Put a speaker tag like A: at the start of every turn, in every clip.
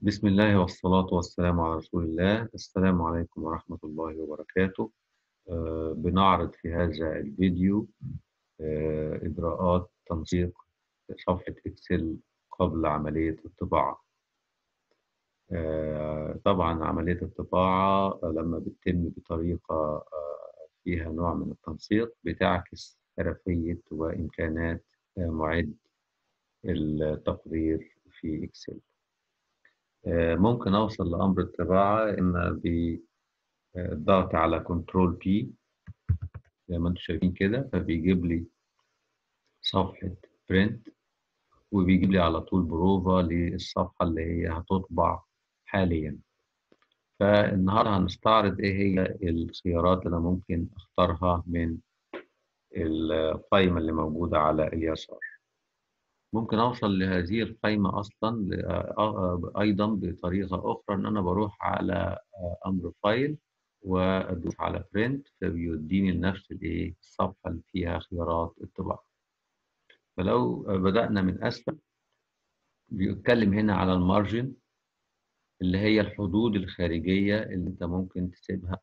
A: بسم الله والصلاة والسلام على رسول الله السلام عليكم ورحمة الله وبركاته آه، بنعرض في هذا الفيديو آه، إجراءات تنسيق صفحة إكسل قبل عملية الطباعة آه، طبعا عملية الطباعة لما بتتم بطريقة فيها نوع من التنسيق بتعكس حرفية وإمكانات معد التقرير في إكسل ممكن أوصل لأمر الطباعة إما بالضغط على كنترول بي زي ما انتم شايفين كده فبيجيب لي صفحة برنت وبيجيب لي على طول بروفا للصفحة اللي هي هتطبع حاليا فالنهاردة هنستعرض ايه هي الخيارات اللي انا ممكن اختارها من القائمة اللي موجودة على اليسار ممكن اوصل لهذه القائمة اصلا ايضا بطريقة اخرى ان انا بروح على امر فايل وادوس على برنت فبيوديني لنفس الايه الصفحة اللي فيها خيارات الطباعة فلو بدأنا من اسفل بيتكلم هنا على المارجن اللي هي الحدود الخارجية اللي انت ممكن تسيبها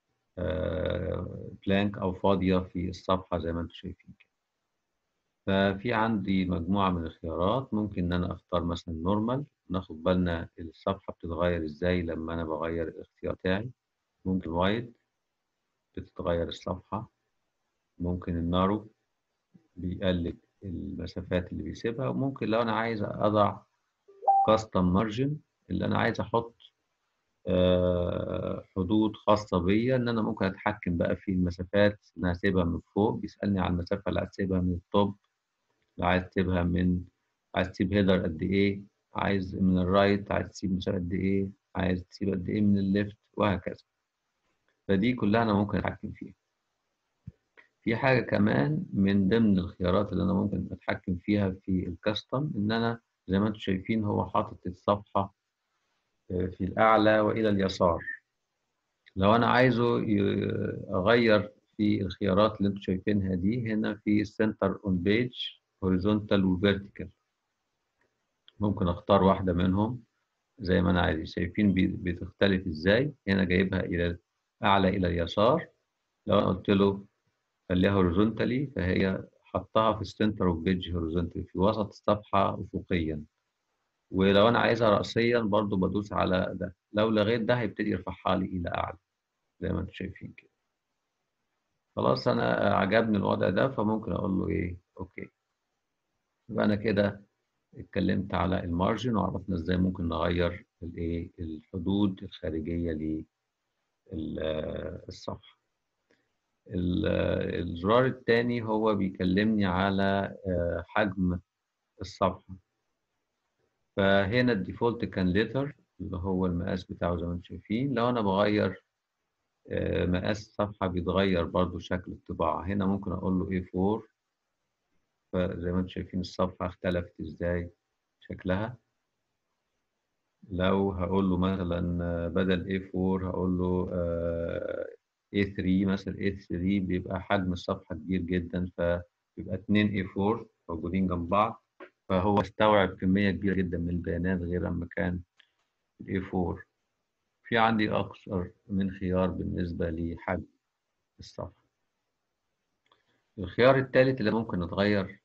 A: بلانك او فاضية في الصفحة زي ما انتم شايفين كده ففي عندي مجموعة من الخيارات ممكن ان انا اختار مثلا نورمال ناخد بالنا الصفحة بتتغير ازاي لما انا بغير الاختيار بتاعي ممكن وايد بتتغير الصفحة ممكن النارو بيقلل المسافات اللي بيسيبها وممكن لو انا عايز اضع كاستم مارجن اللي انا عايز احط حدود خاصة بيا ان انا ممكن اتحكم بقى في المسافات انا هسيبها من فوق بيسألني على المسافة اللي عايز تسيبها من التوب لو عايز تسيبها من عايز تسيب هيدر قد ايه عايز من الرايت عايز تسيب مسافة قد ايه عايز تسيب قد ايه من الليفت وهكذا فدي كلها انا ممكن اتحكم فيها في حاجة كمان من ضمن الخيارات اللي انا ممكن اتحكم فيها في الكاستم ان انا زي ما انتم شايفين هو حاطط الصفحة في الأعلى وإلى اليسار لو أنا عايزه أغير في الخيارات اللي أنتم شايفينها دي هنا في السنتر أون بيج هوريزونتال وفيرتيكال ممكن أختار واحدة منهم زي ما أنا عايز شايفين بتختلف إزاي هنا جايبها إلى الأعلى إلى اليسار لو أنا قلت له خليها هوريزونتالي فهي حطها في السنتر أوف بيج هوريزونتالي في وسط الصفحة أفقيا ولو انا عايزها رأسيا برضو بدوس على ده لو لغيت ده هيبتدي يرفعها لي الى اعلى زي ما انتم شايفين كده خلاص انا عجبني الوضع ده فممكن اقول له ايه اوكي يبقى انا كده اتكلمت على المارجن وعرفنا ازاي ممكن نغير الايه الحدود الخارجيه للصفحه الزرار الثاني هو بيكلمني على حجم الصفحه فهنا الديفولت كان لتر اللي هو المقاس بتاعه زي ما انتم شايفين لو انا بغير مقاس الصفحه بيتغير برضو شكل الطباعه هنا ممكن اقول له A4 فزي ما انتم شايفين الصفحه اختلفت ازاي شكلها لو هقول له مثلا بدل A4 هقول له A3 مثلا A3 بيبقى حجم الصفحه كبير جدا فبيبقى 2 A4 موجودين جنب بعض فهو استوعب كمية كبيرة جدا من البيانات غير لما كان ال A4 في عندي أكثر من خيار بالنسبة لحجم الصفحة الخيار الثالث اللي ممكن أتغير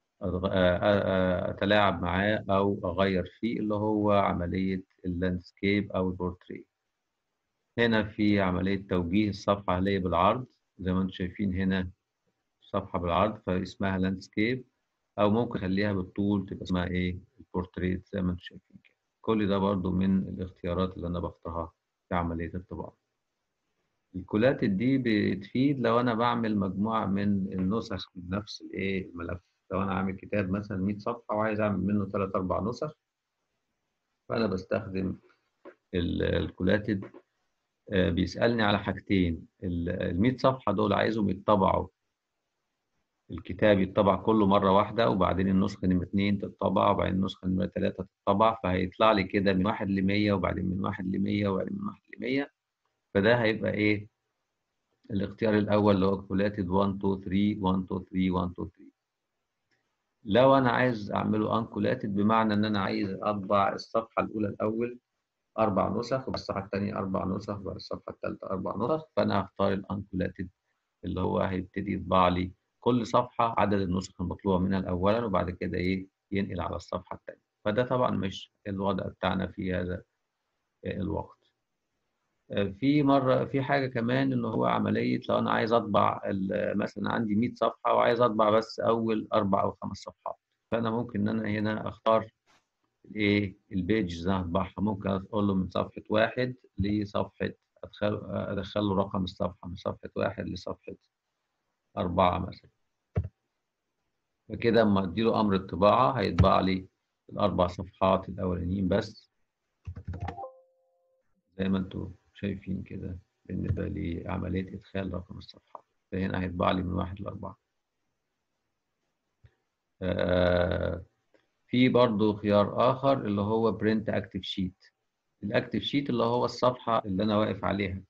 A: أتلاعب معاه أو أغير فيه اللي هو عملية اللاندسكيب أو البورتري هنا في عملية توجيه الصفحة هي بالعرض زي ما انتم شايفين هنا صفحة بالعرض فاسمها لاندسكيب او ممكن اخليها بالطول تبقى اسمها ايه البورتريت زي ما انتم شايفين كده كل ده برضو من الاختيارات اللي انا بختارها في عمليه الطباعه الكولات دي بتفيد لو انا بعمل مجموعه من النسخ من نفس الايه الملف لو انا عامل كتاب مثلا 100 صفحه وعايز اعمل منه 3 4 نسخ فانا بستخدم الكولاتد بيسالني على حاجتين ال 100 صفحه دول عايزهم يتطبعوا الكتاب يتطبع كله مرة واحدة وبعدين النسخة نمرة اتنين تتطبع وبعدين النسخة نمرة تلاتة تتطبع فهيطلع لي كده من واحد لمية وبعدين من واحد لمية وبعدين من واحد لمية فده هيبقى إيه الاختيار الأول اللي هو كولاتد 1 2 3 1 2 3 1 2 3 لو انا عايز اعمله انكولاتد بمعنى ان انا عايز اطبع الصفحه الاولى الاول اربع نسخ والصفحه الثانيه اربع نسخ والصفحه الثالثه اربع نسخ فانا هختار الانكولاتد اللي هو هيبتدي يطبع لي كل صفحه عدد النسخ المطلوبه منها الاولا وبعد كده ايه ينقل على الصفحه الثانيه فده طبعا مش الوضع بتاعنا في هذا الوقت في مره في حاجه كمان اللي هو عمليه لو انا عايز اطبع مثلا عندي 100 صفحه وعايز اطبع بس اول اربع او خمس صفحات فانا ممكن ان انا هنا اختار الايه البيج اللي انا هطبعها ممكن اقول له من صفحه واحد لصفحه ادخل ادخل له رقم الصفحه من صفحه واحد لصفحه اربعه مثلا فكده اما اديله امر الطباعه هيطبع لي الاربع صفحات الاولانيين بس زي ما انتم شايفين كده بالنسبه لعمليه ادخال رقم الصفحات فهنا هيطبع لي من واحد لاربعه آه في برضو خيار اخر اللي هو برنت اكتف شيت الاكتف شيت اللي هو الصفحه اللي انا واقف عليها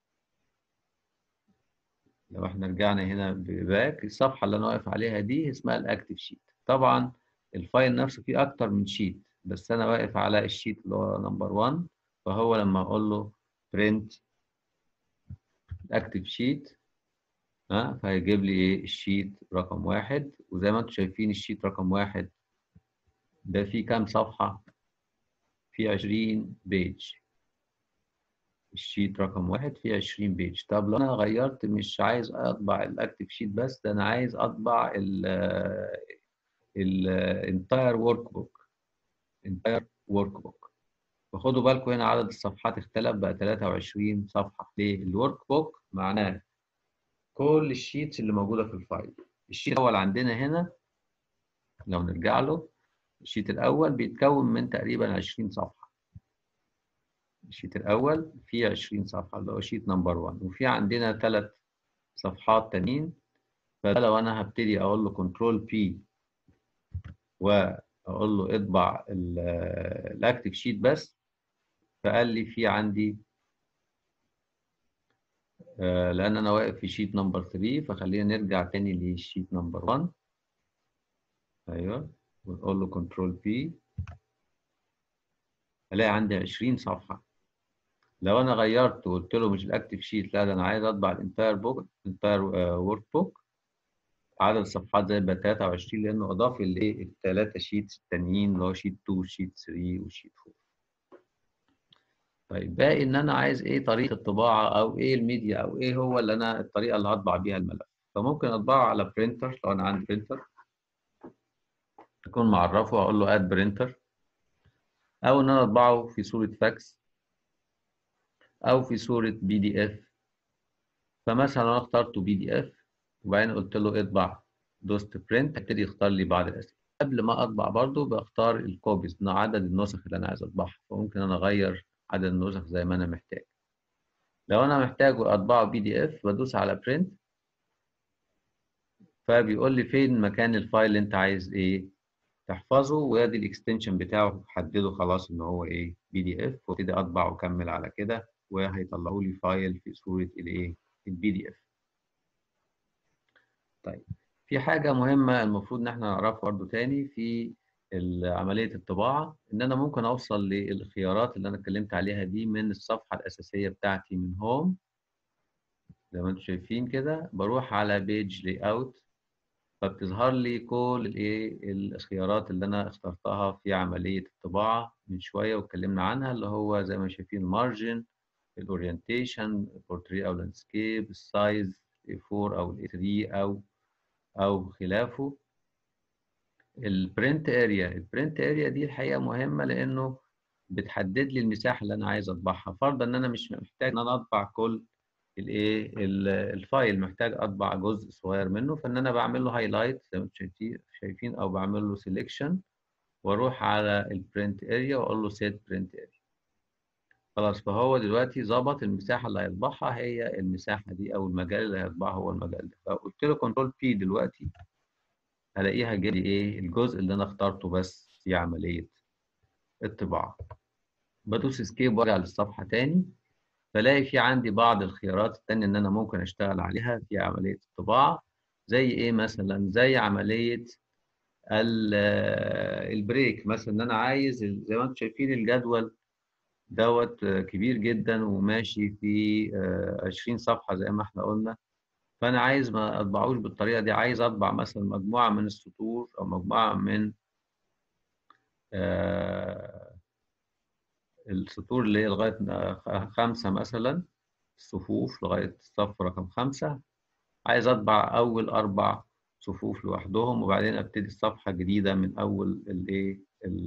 A: لو احنا رجعنا هنا باك الصفحه اللي انا واقف عليها دي اسمها الاكتف شيت طبعا الفايل نفسه فيه اكتر من شيت بس انا واقف على الشيت اللي هو نمبر 1 فهو لما اقول له برنت اكتف شيت ها فهيجيب لي ايه الشيت رقم واحد وزي ما انتم شايفين الشيت رقم واحد ده فيه كام صفحة؟ فيه 20 بيج الشيت رقم واحد فيه 20 بيج طب لو انا غيرت مش عايز اطبع الاكتف شيت بس ده انا عايز اطبع ال الانتاير ورك بوك انتاير ورك بوك فخدوا بالكم هنا عدد الصفحات اختلف بقى 23 صفحة ليه؟ الورك بوك معناه كل الشيتس اللي موجودة في الفايل الشيت الأول عندنا هنا لو نرجع له الشيت الأول بيتكون من تقريبا 20 صفحة الشيت الأول فيه 20 صفحة اللي هو شيت نمبر 1 وفي عندنا ثلاث صفحات تانيين فده لو أنا هبتدي أقول له كنترول بي وأقول له اطبع الأكتف شيت بس فقال لي في عندي آه لأن أنا واقف في شيت نمبر 3 فخلينا نرجع تاني للشيت نمبر 1 أيوه ونقول له كنترول بي الاقي عندي 20 صفحه لو انا غيرت وقلت له مش الاكتف شيت لا ده انا عايز اطبع الانتاير بوك انتاير ورك بوك عدد الصفحات زي بقى 23 لانه اضاف الايه الثلاثه شيتس التانيين اللي هو شيت 2 شيت 3 وشيت 4 طيب باقي ان انا عايز ايه طريقه الطباعه او ايه الميديا او ايه هو اللي انا الطريقه اللي هطبع بيها الملف فممكن اطبعه على برينتر لو انا عندي برينتر اكون معرفه اقول له اد برينتر او ان انا اطبعه في صوره فاكس او في صوره بي دي اف فمثلا انا اخترته بي دي اف وبعدين قلت له اطبع دوست برنت هيبتدي يختار لي بعض الاسئله قبل ما اطبع برضو بختار الكوبيز عدد النسخ اللي انا عايز اطبعها فممكن انا اغير عدد النسخ زي ما انا محتاج لو انا محتاجه اطبعه بي دي اف بدوس على برنت فبيقول لي فين مكان الفايل اللي انت عايز ايه تحفظه وادي الاكستنشن بتاعه حدده خلاص ان هو ايه بي دي اف وابتدي اطبع واكمل على كده وهيطلعوا لي فايل في صوره الايه البي دي اف طيب في حاجه مهمه المفروض ان احنا نعرفها برضو تاني في عمليه الطباعه ان انا ممكن اوصل للخيارات اللي انا اتكلمت عليها دي من الصفحه الاساسيه بتاعتي من هوم زي ما انتم شايفين كده بروح على بيج لاي اوت فبتظهر لي كل الايه الخيارات اللي انا اخترتها في عمليه الطباعه من شويه واتكلمنا عنها اللي هو زي ما شايفين المارجن الاورينتيشن البورتري او لاندسكيب السايز اي 4 او الاي 3 او او خلافه البرنت اريا البرنت اريا دي الحقيقه مهمه لانه بتحدد لي المساحه اللي انا عايز اطبعها فرضا ان انا مش محتاج ان انا اطبع كل الايه الفايل محتاج اطبع جزء صغير منه فان انا بعمل له هايلايت زي ما انتم شايفين او بعمل له سيلكشن واروح على البرنت اريا واقول له سيت برنت اريا خلاص فهو دلوقتي ظبط المساحه اللي هيطبعها هي المساحه دي او المجال اللي هيطبعه هو المجال ده فقلت له كنترول بي دلوقتي هلاقيها جالي ايه الجزء اللي انا اخترته بس في عمليه الطباعه بدوس اسكيب وارجع للصفحه تاني فلاقي في عندي بعض الخيارات التانية ان انا ممكن اشتغل عليها في عملية الطباعة زي ايه مثلا زي عملية البريك مثلا ان انا عايز زي ما انتم شايفين الجدول دوت كبير جدا وماشي في 20 صفحه زي ما احنا قلنا فانا عايز ما اطبعوش بالطريقه دي عايز اطبع مثلا مجموعه من السطور او مجموعه من السطور اللي هي لغايه خمسه مثلا الصفوف لغايه الصف رقم خمسه عايز اطبع اول اربع صفوف لوحدهم وبعدين ابتدي الصفحه جديده من اول الايه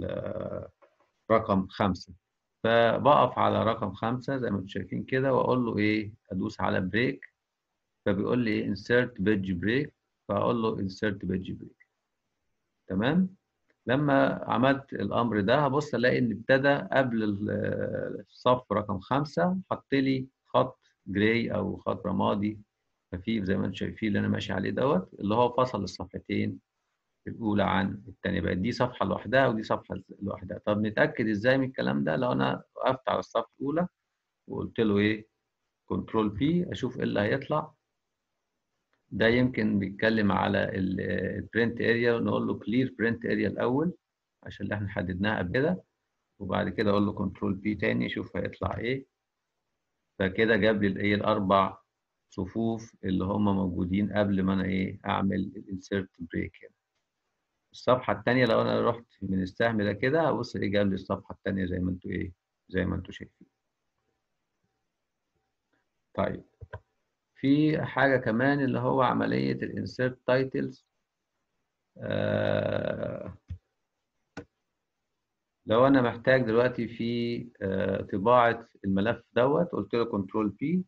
A: رقم خمسه فبقف على رقم خمسه زي ما انتم شايفين كده واقول له ايه ادوس على بريك فبيقول لي insert page break فاقول له insert page break تمام لما عملت الامر ده هبص الاقي ان ابتدى قبل الصف رقم خمسة حط لي خط جراي او خط رمادي خفيف زي ما انتم شايفين اللي انا ماشي عليه دوت اللي هو فصل الصفحتين الاولى عن الثانيه بقت دي صفحه لوحدها ودي صفحه لوحدها طب نتاكد ازاي من الكلام ده لو انا وقفت على الصفحه الاولى وقلت له ايه كنترول بي اشوف ايه اللي هيطلع ده يمكن بيتكلم على البرنت اريا نقول له كلير برنت اريا الاول عشان اللي احنا حددناها قبل كده وبعد كده اقول له كنترول بي تاني اشوف هيطلع ايه فكده جاب لي الايه الاربع صفوف اللي هم موجودين قبل ما انا ايه اعمل الانسيرت بريك هنا الصفحه الثانيه لو انا رحت من السهم ده كده هبص ايه جاب لي الصفحه الثانيه زي ما انتوا ايه زي ما انتوا شايفين طيب في حاجه كمان اللي هو عمليه الانسيرت تايتلز آه لو انا محتاج دلوقتي في آه طباعه الملف دوت قلت له كنترول بي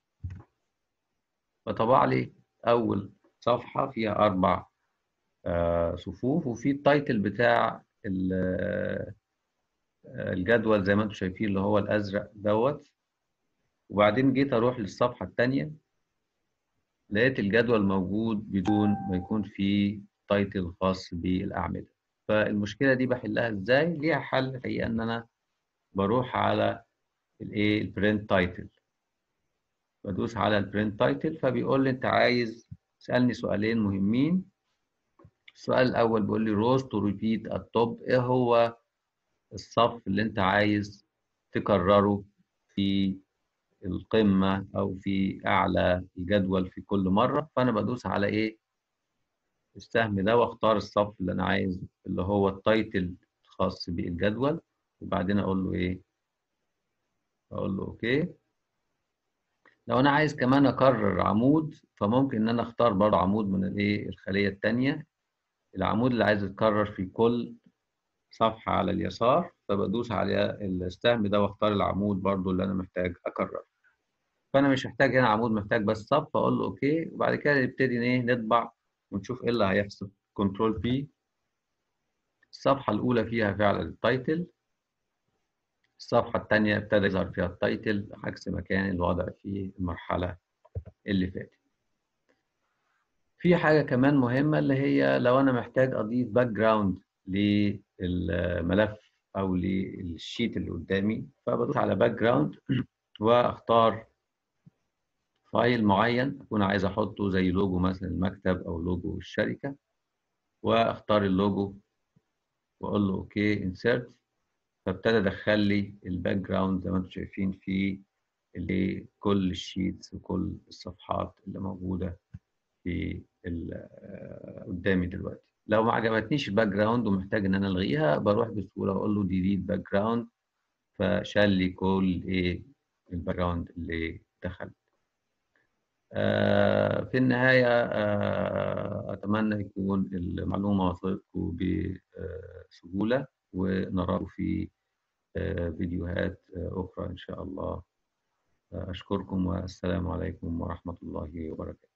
A: فطبع لي اول صفحه فيها اربع آه صفوف وفي التايتل بتاع الجدول زي ما انتم شايفين اللي هو الازرق دوت وبعدين جيت اروح للصفحه الثانيه لقيت الجدول موجود بدون ما يكون فيه تايتل خاص بالاعمده فالمشكله دي بحلها ازاي ليها حل هي ان انا بروح على الايه البرنت تايتل بدوس على البرنت تايتل فبيقول لي انت عايز سالني سؤالين مهمين السؤال الاول بيقول لي روز تو ريبيت التوب ايه هو الصف اللي انت عايز تكرره في القمه او في اعلى الجدول في كل مره فانا بدوس على ايه السهم ده واختار الصف اللي انا عايز اللي هو التايتل الخاص بالجدول وبعدين اقول له ايه اقول له اوكي لو انا عايز كمان اكرر عمود فممكن ان انا اختار برضه عمود من الايه الخليه الثانيه العمود اللي عايز يتكرر في كل صفحه على اليسار فبدوس على السهم ده واختار العمود برضه اللي انا محتاج اكرره فانا مش محتاج هنا عمود محتاج بس صف اقول له اوكي وبعد كده نبتدي ايه نطبع ونشوف ايه اللي هيحصل كنترول بي الصفحه الاولى فيها فعلا التايتل الصفحة الثانية ابتدى يظهر فيها التايتل عكس ما كان الوضع في المرحلة اللي فاتت. في حاجة كمان مهمة اللي هي لو أنا محتاج أضيف باك جراوند للملف أو للشيت اللي قدامي فبدوس على باك جراوند وأختار فايل معين أكون عايز أحطه زي لوجو مثلا المكتب أو لوجو الشركة وأختار اللوجو وأقول له أوكي انسيرت فابتدى دخل لي الباك جراوند زي ما انتم شايفين في اللي كل الشيتس وكل الصفحات اللي موجوده في قدامي دلوقتي لو ما عجبتنيش الباك جراوند ومحتاج ان انا الغيها بروح بسهوله اقول له ديليت باك جراوند فشال لي كل ايه الباك جراوند اللي دخل آه في النهايه آه اتمنى يكون المعلومه وصلتكم بسهوله ونراه في فيديوهات أخرى إن شاء الله أشكركم والسلام عليكم ورحمة الله وبركاته